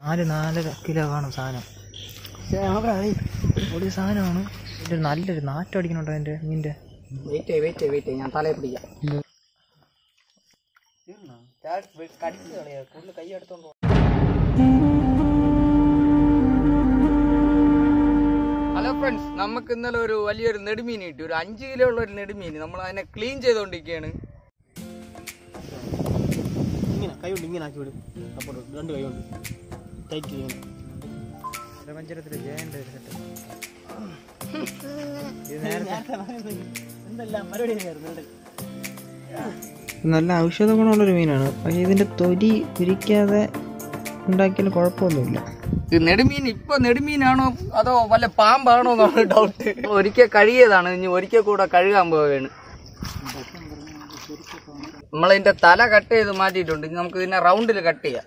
നാല് നാലര കിലോ കാണും സാധനം പൊടി സാധനമാണ് ഇതിൻ്റെ നല്ലൊരു നാറ്റം അടിക്കണുണ്ടോ അതിൻ്റെ മീൻ്റെ വെയിറ്റ് വെയിറ്റ് വെയിറ്റ് ഞാൻ തലയെ പിടിക്കാം കൈ എടുത്തോണ്ട് ഹലോ ഫ്രണ്ട്സ് നമുക്ക് ഇന്നലെ ഒരു വലിയൊരു നെടുമീൻ കിട്ടി ഒരു അഞ്ച് കിലോ ഉള്ള ഒരു നെടുമീൻ നമ്മൾ അതിനെ ക്ലീൻ ചെയ്തുകൊണ്ടിരിക്കുകയാണ് ഇങ്ങനെ കൈ കൊണ്ട് ഇങ്ങനെ ആക്കി വിടും അപ്പോൾ രണ്ട് കൈ കൊണ്ട് ടൈറ്റ് ഇങ്ങനെ പ്രപഞ്ചത്തിലെ ജയൻ്റെ ഒരു സെറ്റ് ഇത് നേരത്തെ എന്തെല്ലാം പരിപാടി ആയിരുന്നു നല്ല ഔഷധ ഗുണമുള്ളൊരു മീനാണ് പക്ഷേ ഇതിൻ്റെ തൊലി ഉരിക്കാതെ ഉണ്ടാക്കിയാൽ കുഴപ്പമൊന്നുമില്ല ഇത് നെടുമീൻ ഇപ്പൊ നെടുമീനാണോ അതോ വല്ല പാമ്പാണോ എന്നാണ് ഡൗട്ട് ഒരിക്കൽ കഴുകിയതാണ് ഇനി ഒരിക്കൽ കൂടെ കഴുകാൻ പോവുകയാണ് നമ്മളതിന്റെ തല കട്ട് ചെയ്ത് മാറ്റിയിട്ടുണ്ട് ഇനി നമുക്ക് ഇതിനെ റൗണ്ടിൽ കട്ട് ചെയ്യാം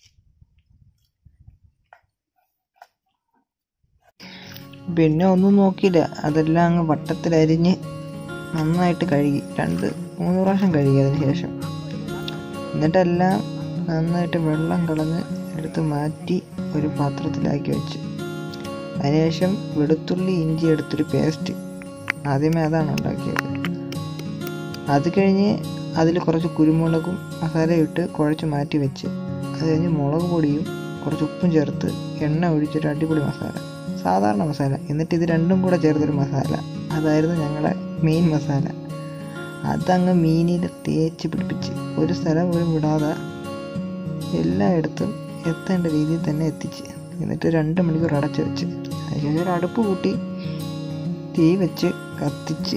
പിന്നെ ഒന്നും നോക്കിയില്ല അതെല്ലാം അങ്ങ് വട്ടത്തിലരിഞ്ഞ് നന്നായിട്ട് കഴുകി രണ്ട് മൂന്ന് പ്രാവശ്യം കഴുകി അതിന് ശേഷം എന്നിട്ടെല്ലാം നന്നായിട്ട് വെള്ളം കളഞ്ഞ് എടുത്ത് മാറ്റി ഒരു പാത്രത്തിലാക്കി വെച്ച് അതിനുശേഷം വെളുത്തുള്ളി ഇഞ്ചി എടുത്തൊരു പേസ്റ്റ് ആദ്യമേ അതാണ് ഉണ്ടാക്കിയത് അത് കഴിഞ്ഞ് അതിൽ കുറച്ച് കുരുമുളകും മസാലയും ഇട്ട് കുഴച്ച് മാറ്റി വെച്ച് അത് കഴിഞ്ഞ് മുളക് പൊടിയും കുറച്ച് ഉപ്പും ചേർത്ത് എണ്ണ ഒഴിച്ചൊരു അടിപൊളി മസാല സാധാരണ മസാല എന്നിട്ട് ഇത് രണ്ടും കൂടെ ചേർത്തൊരു മസാല അതായിരുന്നു ഞങ്ങളുടെ മെയിൻ മസാല അതങ്ങ് മീനിൽ തേച്ച് പിടിപ്പിച്ച് ഒരു സ്ഥലം പോലും വിടാതെ എല്ലായിടത്തും എത്തേണ്ട രീതിയിൽ തന്നെ എത്തിച്ച് എന്നിട്ട് രണ്ട് മണിക്കൂർ അടച്ച് വെച്ച് അതിനുശേഷം ഒരു അടുപ്പ് കൂട്ടി തീ വെച്ച് കത്തിച്ച്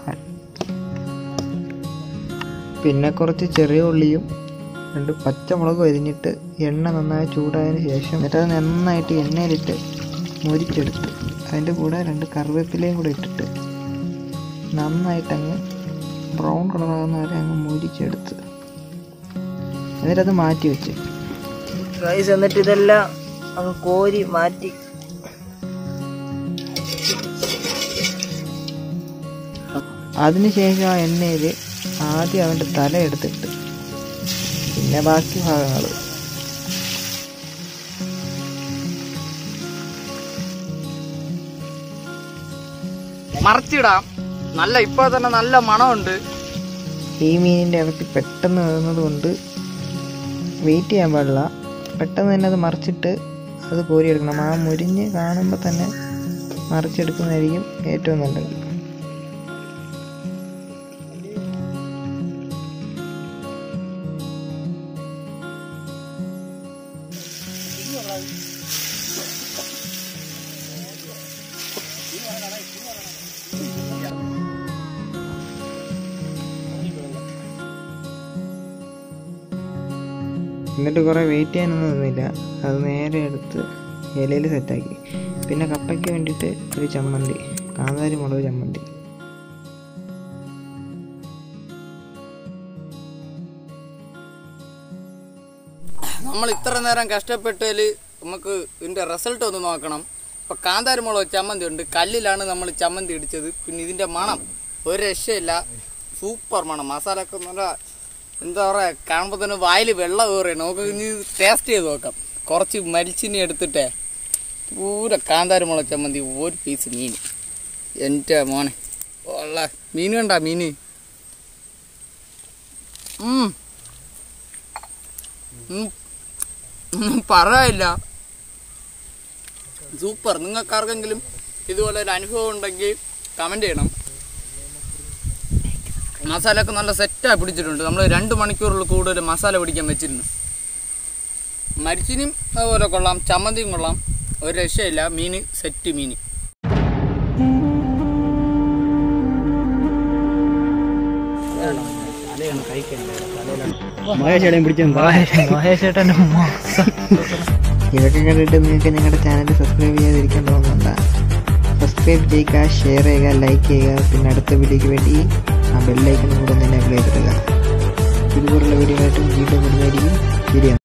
പിന്നെ കുറച്ച് ചെറിയ ഉള്ളിയും രണ്ട് പച്ചമുളകും അരിഞ്ഞിട്ട് എണ്ണ നന്നായി ചൂടായതിന് ശേഷം എന്നിട്ട് അത് നന്നായിട്ട് എണ്ണയിലിട്ട് മുരിച്ചെടുത്ത് അതിൻ്റെ കൂടെ രണ്ട് കറിവേപ്പിലയും കൂടെ ഇട്ടിട്ട് നന്നായിട്ടങ്ങ് ബ്രൗൺ കളറാകുന്ന വരെ അങ്ങ് മുരിച്ചെടുത്ത് എന്നിട്ടത് മാറ്റി വെച്ച് റൈസ് എന്നിട്ട് ഇതെല്ലാം അങ്ങ് കോരി മാറ്റി അതിനുശേഷം ആ എണ്ണയിൽ ആദ്യം അവൻ്റെ തല എടുത്തിട്ട് പിന്നെ ബാക്കി ഭാഗങ്ങൾ മറച്ചിടാം നല്ല ഇപ്പൊ തന്നെ നല്ല മണമുണ്ട് ഈ മീനിൻ്റെ ഇറച്ചി പെട്ടെന്ന് വരുന്നത് കൊണ്ട് വെയിറ്റ് ചെയ്യാൻ പാടില്ല പെട്ടെന്ന് തന്നെ അത് മറിച്ചിട്ട് അത് കോരിയെടുക്കണം ആ മുരിഞ്ഞ് കാണുമ്പോൾ തന്നെ മറിച്ചെടുക്കുന്നതായിരിക്കും ഏറ്റവും നല്ലത് എന്നിട്ട് കുറേ വെയിറ്റ് ചെയ്യാനൊന്നും നിന്നില്ല അത് നേരെ എടുത്ത് ഇലയിൽ സെറ്റാക്കി പിന്നെ കപ്പയ്ക്ക് വേണ്ടിയിട്ട് ഒരു ചമ്മന്തി കാന്താരി മുളക് ചമ്മന്തി നമ്മൾ ഇത്ര നേരം കഷ്ടപ്പെട്ടതിൽ നമുക്ക് ഇതിന്റെ റിസൾട്ട് ഒന്ന് നോക്കണം ഇപ്പൊ കാന്താരിമുളക് ചമ്മന്തി ഉണ്ട് കല്ലിലാണ് നമ്മൾ ചമ്മന്തി ഇടിച്ചത് പിന്നെ ഇതിന്റെ മണം ഒരു രക്ഷയില്ല സൂപ്പർ മണം മസാല ഒക്കെ നല്ല എന്താ പറയാ കാണുമ്പോൾ തന്നെ വായിൽ വെള്ളം കയറിയാണ് നമുക്ക് ഇനി ടേസ്റ്റ് ചെയ്ത് നോക്കാം കുറച്ച് മരിച്ചിനി എടുത്തിട്ടേ പൂര കാന്താരിമുളക് ചമ്മന്തി ഒരു പീസ് മീൻ എൻ്റെ മോനെ ഉള്ള മീൻ കണ്ടാ മീൻ ഉം. ഉം. ഒന്നും പറയാനില്ല സൂപ്പർ നിങ്ങൾക്ക് ആർക്കെങ്കിലും ഇതുപോലെ ഒരു അനുഭവം ഉണ്ടെങ്കിൽ കമൻറ്റ് ചെയ്യണം മസാല ഒക്കെ നല്ല സെറ്റായി പിടിച്ചിട്ടുണ്ട് നമ്മൾ രണ്ട് മണിക്കൂറിൽ കൂടുതൽ മസാല പിടിക്കാൻ വെച്ചിരുന്നു മരിച്ചിനും അതുപോലെ കൊള്ളാം ചമ്മന്തിയും കൊള്ളാം ഒരു രക്ഷയില്ല മീൻ സെറ്റ് മീൻ മഹേഷേടയും പിടിച്ചു മഹേഷേട്ടൻ്റെ മാസം ഇതൊക്കെ കണ്ടിട്ട് നിങ്ങൾക്ക് ഞങ്ങളുടെ ചാനൽ സബ്സ്ക്രൈബ് ചെയ്യാതിരിക്കാൻ തോന്നുന്നുണ്ട സബ്സ്ക്രൈബ് ചെയ്യുക ഷെയർ ചെയ്യുക ലൈക്ക് ചെയ്യുക പിന്നെ അടുത്ത വീഡിയോയ്ക്ക് വേണ്ടി ആ ബെല്ലൈക്കൺ കൂടെ ഒന്ന് എനേബിൾ ചെയ്തിടുക ഇതുപോലുള്ള വീഡിയോ ആയിട്ടും വീണ്ടും വരുന്നതായിരിക്കും ശരിയാണ്